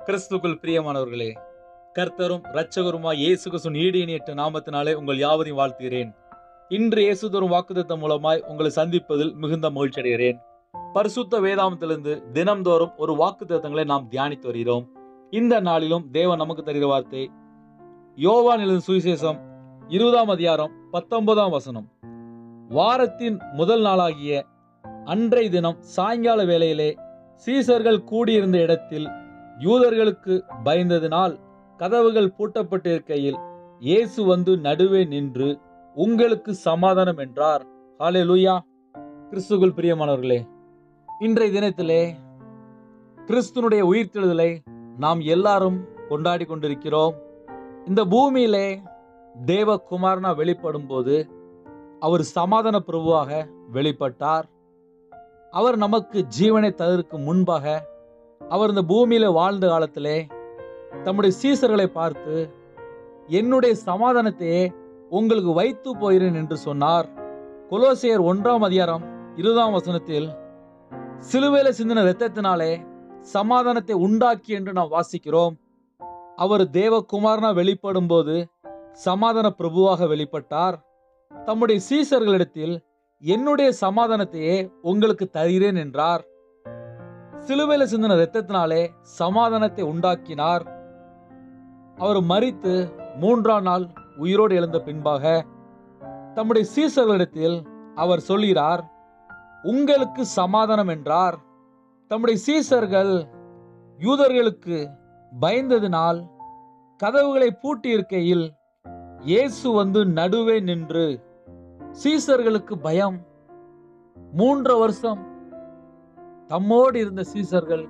கிறிஸ்துக்குள் பிரியமானவர்களே கர்த்தரும் இரட்சகருமாய் இயேசு கிறிஸ்துவின் ஈடு இணையற்ற நாமத்தினாலே உங்கள் யாவரையும் வாழ்த்துகிறேன் இன்று இயேசு தரும் வாக்குத்தத்தம் மூலமாய் உங்களை சந்திப்பதில் மிகுந்த மகிழ்ச்சி அடைகிறேன் பரிசுத்த வேதாமத்திலிருந்து தினம்தோறும் ஒரு வாக்குத்தத்தங்களை நாம் தியானித்து வருகிறோம் இந்த நாளிலும் தேவன் நமக்கு தருகிற வார்த்தை யோவான் எழுதும் சுவிசேஷம் இருபதாம் அதிகாரம் பத்தொன்பதாம் வசனம் வாரத்தின் முதல் நாளாகிய அன்றைய தினம் சாயங்கால வேளையிலே சீசர்கள் கூடியிருந்த இடத்தில் யூதர்களுக்கு பயந்ததினால் கதவுகள் பூட்டப்பட்டிருக்கையில் இயேசு வந்து நடுவே நின்று உங்களுக்கு சமாதானம் என்றார் ஹalleluya கிறிஸ்துக்குள் பிரியமானவர்களே இன்றைய தினத்திலே கிறிஸ்துனுடைய உயிர்த்தெழுதலை நாம் எல்லாரும் கொண்டாடி கொண்டிருக்கிறோம் இந்த பூமியிலே தேவகுமாரனா வெளிப்படும் போது அவர் சமாதான பிரபுவாக வெளிப்பட்டார் அவர் நமக்கு ஜீவனை தருவதற்கு முன்பாக அவர் இந்த பூமியில வாழ்ந்த காலத்திலே தம்முடைய சீசர்களை பார்த்து என்னுடைய சமாதானத்தையே உங்களுக்கு வைத்து போகிறேன் என்று சொன்னார் கொலோசியர் ஒன்றாம் அதிகாரம் இருபதாம் வசனத்தில் சிலுவையில சிந்தின இரத்தத்தினாலே சமாதானத்தை உண்டாக்கி என்று நாம் வாசிக்கிறோம் அவர் தேவகுமாரனா வெளிப்படும் போது சமாதான பிரபுவாக வெளிப்பட்டார் தம்முடைய சீசர்களிடத்தில் என்னுடைய சமாதானத்தையே உங்களுக்கு தருகிறேன் என்றார் சிலுவையில சிந்தின இரத்தத்தினாலே சமாதானத்தை உண்டாக்கினார் அவர் மரித்து மூன்றாம் நாள் உயிரோடு எழுந்த பின்பாக தம்முடைய சீசர்களிடத்தில் அவர் சொல்கிறார் உங்களுக்கு சமாதானம் என்றார் தம்முடைய சீசர்கள் யூதர்களுக்கு பயந்ததினால் கதவுகளை பூட்டி இருக்கையில் இயேசு வந்து நடுவே நின்று சீசர்களுக்கு பயம் மூன்று வருஷம் தம்மோடு இருந்த சீசர்கள்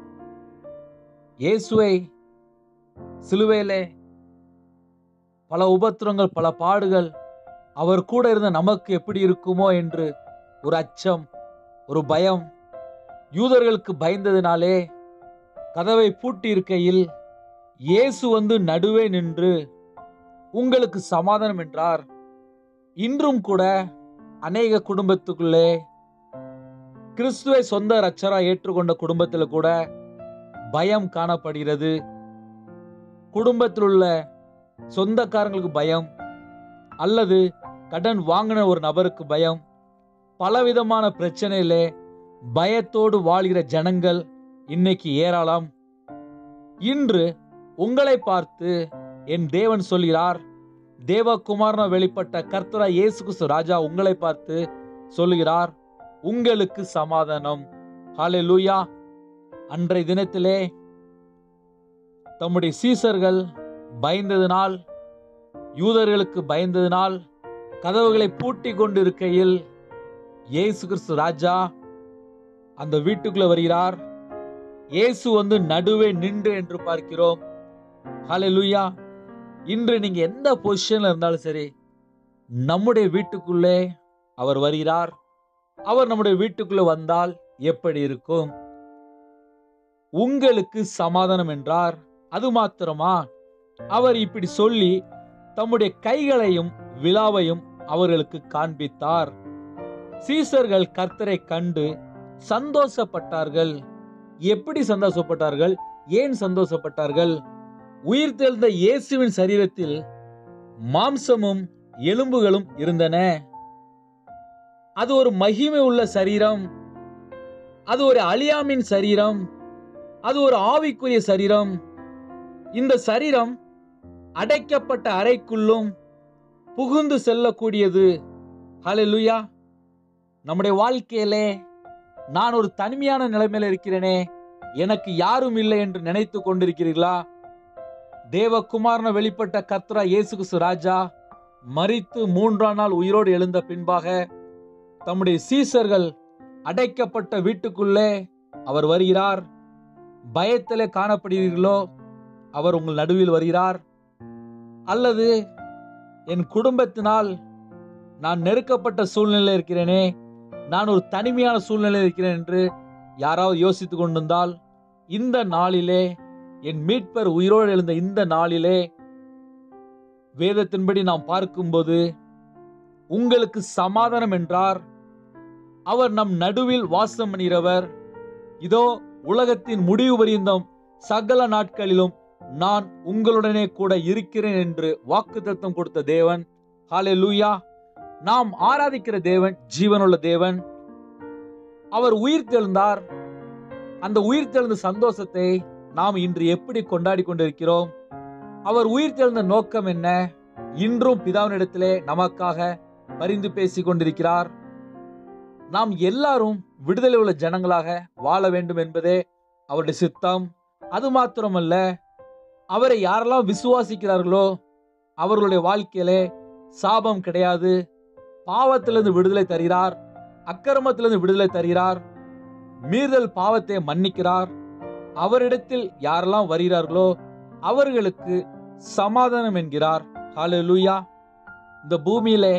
இயேசுவை சிலுவையிலே பல உபத்திரங்கள் பல பாடுகள் அவர் கூட இருந்த நமக்கு எப்படி இருக்குமோ என்று ஒரு அச்சம் ஒரு பயம் யூதர்களுக்கு பயந்ததினாலே கதவை பூட்டி இருக்கையில் இயேசு வந்து நடுவே நின்று உங்களுக்கு சமாதானம் என்றார் இன்றும் கூட அநேக குடும்பத்துக்குள்ளே கிறிஸ்துவை சொந்த ரச்சரா ஏற்றுக்கொண்ட குடும்பத்தில் கூட பயம் காணப்படுகிறது குடும்பத்தில் உள்ள சொந்தக்காரங்களுக்கு பயம் அல்லது கடன் வாங்கின ஒரு நபருக்கு பயம் பலவிதமான பிரச்சனையிலே பயத்தோடு வாழ்கிற ஜனங்கள் இன்னைக்கு ஏராளம் இன்று உங்களை பார்த்து என் தேவன் சொல்கிறார் தேவகுமாரன வெளிப்பட்ட கர்த்தரா இயேசு கிறிஸ்து ராஜா உங்களை பார்த்து சொல்லுகிறார் உங்களுக்கு சமாதானம் ஹalleluya அன்றைய தினத்திலே தம்முடைய சீசர்கள் பயந்ததினால் யூதர்களுக்கு பயந்ததினால் கதவுகளை பூட்டி கொண்டு இருக்கையில் இயேசு கிறிஸ்து ராஜா அந்த வீட்டுக்குள்ள வருகிறார் இயேசு வந்து நடுவே நின்று என்று பார்க்கிறோம் ஹalleluya இன்று நீங்க எந்த பொசிஷன்ல இருந்தாலும் சரி நம்முடைய வீட்டுக்குள்ளே அவர் வருகிறார் அவர் நம்முடைய வீட்டுக்குள்ள வந்தால் எப்படி இருக்கும் உங்களுக்கு சமாதானம் என்றார் அது மாத்திரமா அவர் இப்படி சொல்லி தம்முடைய கைகளையும் விழாவையும் அவர்களுக்கு காண்பித்தார் சீசர்கள் கர்த்தரை கண்டு சந்தோஷப்பட்டார்கள் எப்படி சந்தோஷப்பட்டார்கள் ஏன் சந்தோஷப்பட்டார்கள் உயிர் தெழுந்த இயேசுவின் சரீரத்தில் மாம்சமும் எலும்புகளும் இருந்தன அது ஒரு மகிமை உள்ள சரீரம் அது ஒரு அழியாமின் சரீரம் அது ஒரு ஆவிக்குரிய சரீரம் இந்த சரீரம் அடைக்கப்பட்ட அறைக்குள்ளும் புகுந்து செல்லக்கூடியது ஹalleluya நம்முடைய வாழ்க்கையிலே நான் ஒரு தனிமையான நிலைமையில இருக்கிறேனே எனக்கு யாரும் இல்லை என்று நினைத்து கொண்டிருக்கிறீர்களா தேவகுமாரன வெளிப்பட்ட கத்ரா இயேசு கிறிஸ்து ராஜா மரித்து மூன்றாம் நாள் உயிரோடு எழுந்த பின்பாக தம்முடைய சீசர்கள் அடைக்கப்பட்ட வீட்டுக்குள்ளே அவர் வருகிறார் பயத்திலே காணப்படுகிறீர்களோ அவர் உங்கள் நடுவில் வருகிறார் அல்லது என் குடும்பத்தினால் நான் நெருக்கப்பட்ட சூழ்நிலை இருக்கிறேனே நான் ஒரு தனிமையான சூழ்நிலை இருக்கிறேன் என்று யாராவது யோசித்து கொண்டிருந்தால் இந்த நாளிலே என் மீட்பர் உயிரோடு எழுந்த இந்த நாளிலே வேதத்தின்படி நாம் பார்க்கும்போது உங்களுக்கு சமாதானம் என்றார் அவர் நம் நடுவில் வாசம் பண்ணுகிறவர் இதோ உலகத்தின் முடிவு பரியந்தம் சகல நாட்களிலும் நான் உங்களுடனே கூட இருக்கிறேன் என்று வாக்குத்தத்தம் கொடுத்த தேவன் ஹalleluya நாம் ஆராதிக்கிற தேவன் ஜீவனுள்ள தேவன் அவர் உயிர் தெழுந்தார் அந்த உயிர் தெழுந்த சந்தோஷத்தை நாம் இன்று எப்படி கொண்டாடி கொண்டிருக்கிறோம் அவர் உயிர் தெழுந்த நோக்கம் என்ன இன்றும் பிதாவினிடத்திலே நமக்காக பரிந்து பேசிக் கொண்டிருக்கிறார் நாம் எல்லாரும் விடுதலை உள்ள ஜனங்களாக வாழ வேண்டும் என்பதே அவருடைய சித்தம் அது மாத்திரமல்ல அவரை யாரெல்லாம் விசுவாசிக்கிறார்களோ அவர்களுடைய வாழ்க்கையிலே சாபம் கிடையாது பாவத்திலிருந்து விடுதலை தருகிறார் அக்கிரமத்திலிருந்து விடுதலை தருகிறார் மீறுதல் பாவத்தை மன்னிக்கிறார் அவரிடத்தில் யாரெல்லாம் வருகிறார்களோ அவர்களுக்கு சமாதானம் என்கிறார் ஹalleluya இந்த பூமியிலே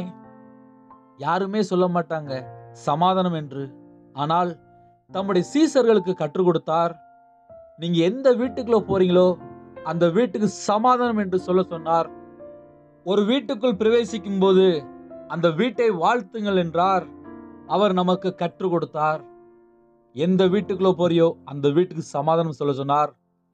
யாருமே சொல்ல மாட்டாங்க சமாதானம் என்று ஆனால் தம்முடைய சீசர்களுக்கு கற்றுக் கொடுத்தார் நீங்க எந்த வீட்டுக்குள்ள போறீங்களோ அந்த வீட்டுக்கு சமாதானம் என்று சொல்ல சொன்னார் ஒரு வீட்டுக்குள் பிரவேசிக்கும் போது அந்த வீட்டை வாழ்த்துங்கள் என்றார் அவர் நமக்கு கற்றுக் கொடுத்தார் எந்த வீட்டுக்குள்ள போறியோ அந்த வீட்டுக்கு சமாதானம் சொல்ல சொன்னார்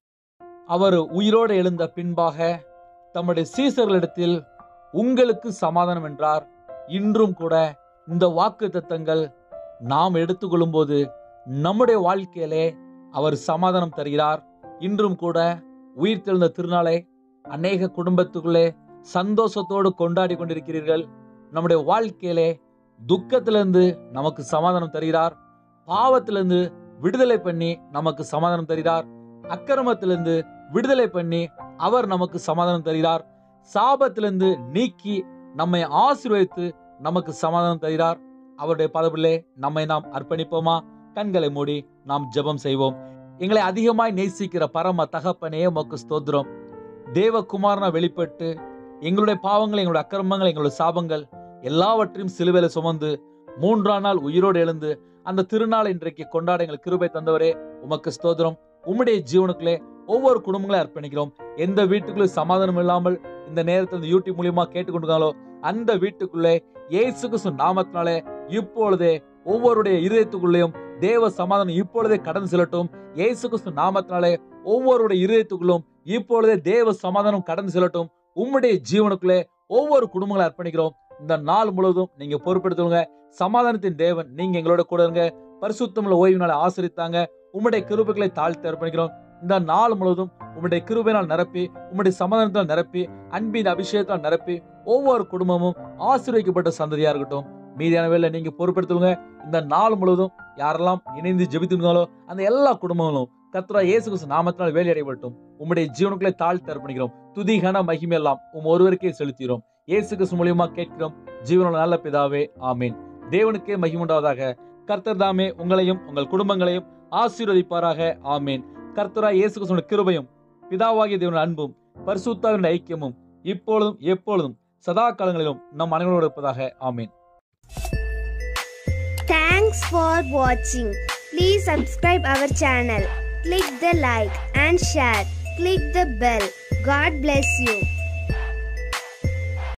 அவர் உயிரோடு எழுந்த பின்பாக தம்முடைய சீசர்களிடத்தில் உங்களுக்கு சமாதானம் என்றார் இன்றும் கூட இந்த வாக்கு தத்தங்கள் நாம் எடுத்துக்கொள்ளும் போது நம்முடைய வாழ்க்கையிலே அவர் சமாதானம் தருகிறார் இன்றும் கூட உயிர் தெழுந்த திருநாளை அநேக குடும்பத்துக்குள்ளே சந்தோஷத்தோடு கொண்டாடி கொண்டிருக்கிறீர்கள் நம்முடைய வாழ்க்கையிலே துக்கத்திலிருந்து நமக்கு சமாதானம் தருகிறார் பாவத்திலிருந்து விடுதலை பண்ணி நமக்கு சமாதானம் தருகிறார் அக்கிரமத்திலிருந்து விடுதலை பண்ணி அவர் நமக்கு சமாதானம் தருகிறார் சாபத்திலிருந்து நீக்கி நம்மை ஆசீர்வதித்து நமக்கு சமாதானம் தருகிறார் அவருடைய பதவிலே நம்மை நாம் அர்ப்பணிப்போமா கண்களை மூடி நாம் ஜெபம் செய்வோம் எங்களை அதிகமாய் நேசிக்கிற பரம தகப்பனே உமக்கு ஸ்தோத்திரம் தேவகுமாரனா வெளிப்பட்டு எங்களுடைய பாவங்கள் எங்களுடைய அக்கிரமங்கள் எங்களுடைய சாபங்கள் எல்லாவற்றையும் சிலுவையில சுமந்து மூன்றாம் நாள் உயிரோடு எழுந்து அந்த திருநாள் இன்றைக்கு கொண்டாட எங்களுக்கு கிருபை தந்தவரே உமக்கு ஸ்தோத்திரம் உம்முடைய ஜீவனுக்குள்ளே ஒவ்வொரு குடும்பங்களையும் அர்ப்பணிக்கிறோம் எந்த வீட்டுக்குள்ளே சமாதானம் இல்லாமல் இந்த நேரத்தில் இந்த யூடியூப் மூலியமா கேட்டுக்கொண்டிருக்காங்களோ அந்த வீட்டுக்குள்ளே இயேசு கிறிஸ்து நாமத்தினாலே இப்பொழுதே ஒவ்வொருடைய இருதயத்துக்குள்ளேயும் தேவ சமாதானம் இப்பொழுதே கடந்து செல்லட்டும் இயேசு கிறிஸ்து நாமத்தினாலே ஒவ்வொருடைய இருதயத்துக்குள்ளும் இப்பொழுதே தேவ சமாதானம் கடந்து செல்லட்டும் உம்முடைய ஜீவனுக்குள்ளே ஒவ்வொரு குடும்பங்களை அர்ப்பணிக்கிறோம் இந்த நாள் முழுவதும் நீங்க பொறுப்பெடுத்துங்க சமாதானத்தின் தேவன் நீங்க எங்களோட கூட இருங்க பரிசுத்தமுள்ள ஓய்வு நாளை ஆசிரித்தாங்க உம்முடைய கிருபைகளை தாழ்த்தி அர்ப்பணிக்கிறோம் இந்த நாள் முழுவதும் உம்முடைய கிருபையினால் நிரப்பி உம்முடைய சமாதானத்தால் நிரப்பி அன்பின் அபிஷேகத்தால் நிரப்பி ஒவ்வொரு குடும்பமும் ஆசீர்வதிக்கப்பட்ட சந்ததியா இருக்கட்டும் மீதியான வேலை நீங்க பொறுப்பெடுத்துங்க இந்த நாள் முழுவதும் யாரெல்லாம் இணைந்து ஜெபித்திருந்தாலோ அந்த எல்லா குடும்பங்களும் கத்ரா இயேசு கிறிஸ்து நாமத்தினால் வேலை அடைபட்டும் உம்முடைய ஜீவனுக்குள்ளே தாழ்த்தி அர்ப்பணிக்கிறோம் துதிகன மகிமையெல்லாம் உம் ஒருவருக்கே செலுத்துகிறோம் இயேசு கிறிஸ்து மூலியமா கேட்கிறோம் ஜீவனுள்ள நல்ல பிதாவே ஆமீன் தேவனுக்கே மகிமுண்டாவதாக கர்த்தர் தாமே உங்களையும் உங்கள் குடும்பங்களையும் ஆசீர்வதிப்பாராக ஆமீன் கர்த்தரா இயேசு கிறிஸ்துவின் கிருபையும் பிதாவாகிய தேவனின் அன்பும் பரிசுத்தாவின் ஐக்கியமும் இப்பொழுதும் எப்பொழுதும் சதா காலங்களிலும் நம் அனைவரோடு இருப்பதாக ஆமீன் Thanks for watching. Please subscribe our channel. Click the like and share. Click the bell. God bless you.